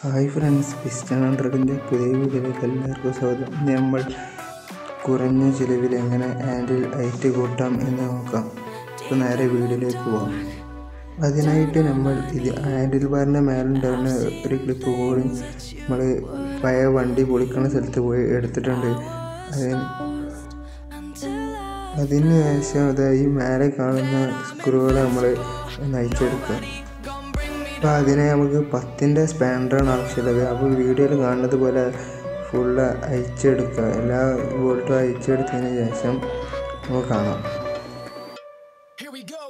Hi friends piston ഹൺഡ്രഡിൻ്റെ പുതിയ വീഡിയോയിലേക്ക് എല്ലാവർക്കും സ്വാഗതം ഇന്ന് നമ്മൾ കുറഞ്ഞ ചിലവിൽ എങ്ങനെ ഹാൻഡിൽ ഹൈറ്റ് കൂട്ടാം എന്ന് നോക്കാം ഇപ്പോൾ നേരെ വീഡിയോയിലേക്ക് പോകാം അതിനായിട്ട് നമ്മൾ ഇത് ഹാൻഡിൽ ബാറിൻ്റെ മേലുണ്ടാകുന്ന ഒരു ക്ലിപ്പ് കൂടി നമ്മൾ പഴയ വണ്ടി പൊളിക്കുന്ന സ്ഥലത്ത് പോയി എടുത്തിട്ടുണ്ട് അതിന് അതിന് ശേഷം അത് ഈ മേലെ കാണുന്ന സ്ക്രൂകൾ നമ്മൾ നയിച്ചെടുക്കുക അപ്പോൾ അതിനെ നമുക്ക് പത്തിൻ്റെ സ്പാൻഡറാണ് ആവശ്യമുള്ളത് അപ്പോൾ വീഡിയോയിൽ കാണുന്നത് പോലെ ഫുള്ള് അയച്ചെടുക്കുക എല്ലാ ബോൾട്ടും അയച്ചെടുത്തതിന് ശേഷം നമുക്ക് കാണാം Here we go.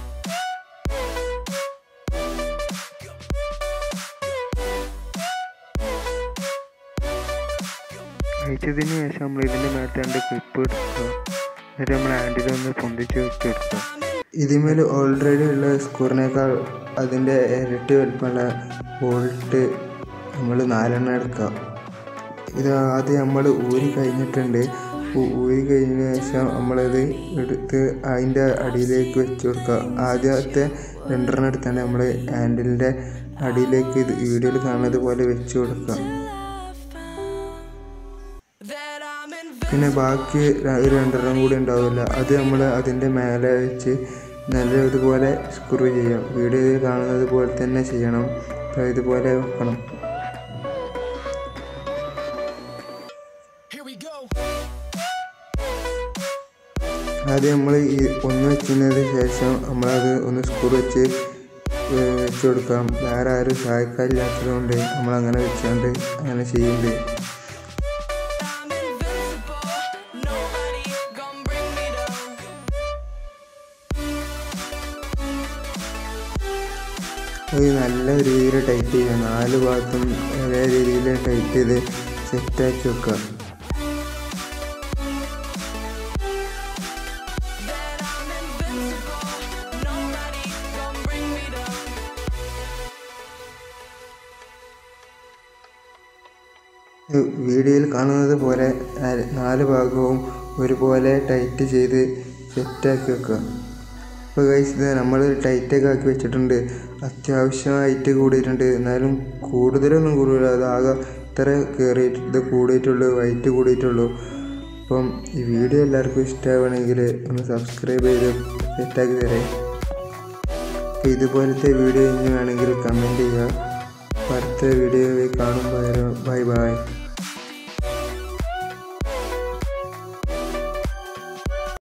അയച്ചതിന് ശേഷം നമ്മൾ ഇതിൻ്റെ മേലത്തെ രണ്ട് ക്ലിപ്പ് എടുക്കുക എന്നിട്ട് നമ്മൾ ഹാൻഡിലൊന്ന് പൊന്തിച്ച് വെച്ചെടുക്കുക ഇതിന്മേൽ ഓൾറെഡി ഉള്ള സ്കൂറിനേക്കാൾ അതിൻ്റെ ഇരട്ടി വലുപ്പമുള്ള ബോൾട്ട് നമ്മൾ നാലെണ്ണം എടുക്കുക ഇത് ആദ്യം നമ്മൾ ഊരി കഴിഞ്ഞിട്ടുണ്ട് ഊ- ഊരി കഴിഞ്ഞ ശേഷം നമ്മളത് എടുത്ത് അതിൻ്റെ അടിയിലേക്ക് വെച്ച് കൊടുക്കുക ആദ്യത്തെ രണ്ടെണ്ണം എടുത്താണ് നമ്മൾ ഹാൻഡിലിൻ്റെ അടിയിലേക്ക് ഇത് വീഡിയോയിൽ കാണുന്നത് പോലെ വെച്ച് കൊടുക്കുക That I'm in പിന്നെ ബാക്കി ര- ഒരു രണ്ടെണ്ണം കൂടി ഉണ്ടാവില്ല അത് നമ്മൾ അതിൻ്റെ മേലെ വെച്ച് നല്ല ഇതുപോലെ സ്ക്രൂ ചെയ്യാം വീഡിയോയിൽ കാണുന്നത് പോലെ തന്നെ ചെയ്യണം അപ്പോൾ ഇതുപോലെ വെക്കണം Here we go. ആദ്യം നമ്മൾ ഈ ഒന്ന് വെച്ചതിന് ശേഷം നമ്മളത് ഒന്ന് സ്ക്രൂ വെച്ച് ഏർ വെച്ച് കൊടുക്കാം വേറെ ആരും സഹായിക്കാനില്ലാത്തത് കൊണ്ട് നമ്മൾ അങ്ങനെ വെച്ചുകൊണ്ട് അങ്ങനെ ചെയ്യുന്നുണ്ട് I'm invincible. Nobody gonna bring me down. അത് നല്ല രീതിയിൽ ടൈറ്റ് ചെയ്യുക നാല് ഭാഗത്തും ഒരേ രീതിയിൽ ടൈറ്റ് ചെയ്ത് സെറ്റാക്കി വെക്കുക That I'm invincible. Nobody gonna bring me down. ഇത് വീഡിയോയിൽ കാണുന്നത് പോലെ നാല് നാല് ഭാഗവും ഒരുപോലെ ടൈറ്റ് ചെയ്ത് സെറ്റാക്കി വെക്കുക ഇപ്പോൾ കഴിച്ച് ഇത് നമ്മൾ ടൈറ്റൊക്കെ ആക്കി വെച്ചിട്ടുണ്ട് അത്യാവശ്യം ഹൈറ്റ് കൂടിയിട്ടുണ്ട് എന്നാലും കൂടുതലൊന്നും കൂടില്ല അത് ആകെ ഇത്ര കയറിയിട്ട് ഇത് കൂടിയിട്ടുള്ളൂ വൈറ്റ് കൂടിയിട്ടുള്ളൂ അപ്പം ഈ വീഡിയോ എല്ലാവർക്കും ഇഷ്ടമാവുകയാണെങ്കിൽ ഒന്ന് സബ്സ്ക്രൈബ് ചെയ്ത് സെറ്റാക്കി തരേ അപ്പോൾ ഇതുപോലത്തെ വീഡിയോ ഇനി വേണമെങ്കിൽ കമൻറ്റ് ചെയ്യുക അടുത്ത വീഡിയോ കാണുമ്പോൾ ബൈ ബൈ